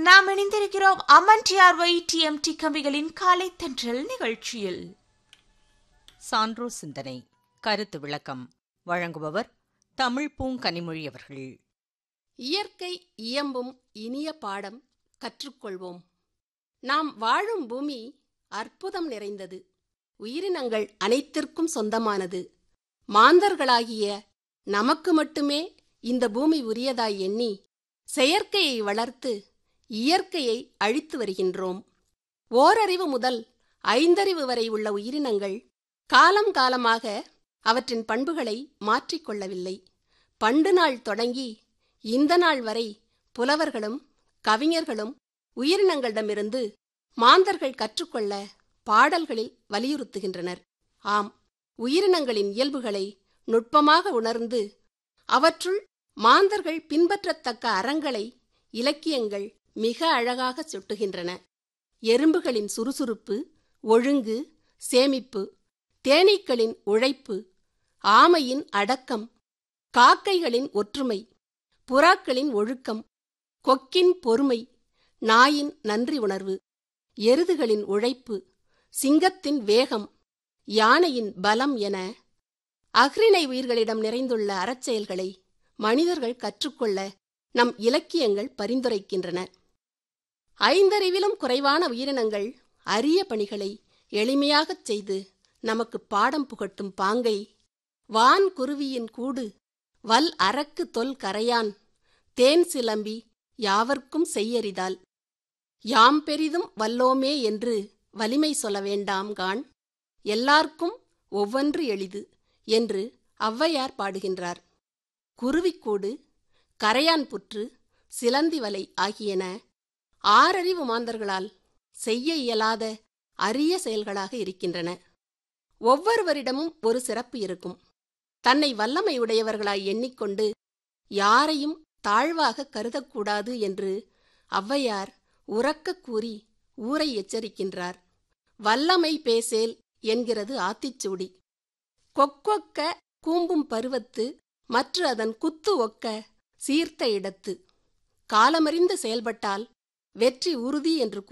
நாம் இணைந்திருக்கிறோம் அம்மன் TRY TMT கம்பிகளின் காலை தென்றல் நிகழ்ச்சியில் சான்றோ சிந்தனை கருத்து விளக்கம் வழங்குபவர் தமிழ் பூங்கனிமொழி அவர்கள் இயற்கை இயம்பும் இனிய பாடம் கற்றுக்கொள்வோம் நாம் வாழும் பூமி அற்புதம் நிறைந்தது உயிரினங்கள் அனைத்திற்கும் சொந்தமானது மாந்தர்களாகிய நமக்கு மட்டுமே இந்த பூமி உரியதாய் எண்ணி செயற்கையை வளர்த்து இயற்கையை அழித்து வருகின்றோம் ஓரறிவு முதல் ஐந்தறிவு வரை உள்ள உயிரினங்கள் காலம் காலமாக அவற்றின் பண்புகளை மாற்றிக்கொள்ளவில்லை பண்டு நாள் தொடங்கி இந்த நாள் வரை புலவர்களும் கவிஞர்களும் உயிரினங்களிடமிருந்து மாந்தர்கள் கற்றுக்கொள்ள பாடல்களில் வலியுறுத்துகின்றனர் ஆம் உயிரினங்களின் இயல்புகளை நுட்பமாக உணர்ந்து அவற்றுள் மாந்தர்கள் பின்பற்றத்தக்க அறங்களை இலக்கியங்கள் மிக அழகாக சுட்டுகின்றன எறும்புகளின் சுறுசுறுப்பு ஒழுங்கு சேமிப்பு தேனீக்களின் உழைப்பு ஆமையின் அடக்கம் காக்கைகளின் ஒற்றுமை புறாக்களின் ஒழுக்கம் கொக்கின் பொறுமை நாயின் நன்றி உணர்வு எருதுகளின் உழைப்பு சிங்கத்தின் வேகம் யானையின் பலம் என அஃறிணை உயிர்களிடம் நிறைந்துள்ள அறச்செயல்களை மனிதர்கள் கற்றுக்கொள்ள நம் இலக்கியங்கள் பரிந்துரைக்கின்றன ஐந்தறிவிலும் குறைவான உயிரினங்கள் அரிய பணிகளை எளிமையாகச் செய்து நமக்கு பாடம் புகட்டும் பாங்கை வான் குருவியின் கூடு வல் அரக்கு தொல் கரையான் தேன் சிலம்பி யாவர்க்கும் செய்யறிதால் யாம் பெரிதும் வல்லோமே என்று வலிமை சொல்ல வேண்டாம் கான் எல்லார்க்கும் ஒவ்வொன்று எளிது என்று ஔவையார் பாடுகின்றார் குருவிக்கூடு கரையான் புற்று சிலந்தி வலை ஆகியன ஆறறிவு மாந்தர்களால் செய்ய இயலாத அரிய செயல்களாக இருக்கின்றன ஒவ்வொருவரிடமும் ஒரு சிறப்பு இருக்கும் தன்னை வல்லமை உடையவர்களாய் எண்ணிக்கொண்டு யாரையும் தாழ்வாக கருதக்கூடாது என்று ஔவையார் உறக்கக் கூறி ஊரை எச்சரிக்கின்றார் வல்லமை பேசேல் என்கிறது ஆத்திச்சூடி கொக்கொக்க கூம்பும் பருவத்து மற்ற அதன் குத்து ஒக்க சீர்த்த இடத்து காலமறிந்து செயல்பட்டால் வெற்றி உறுதி என்று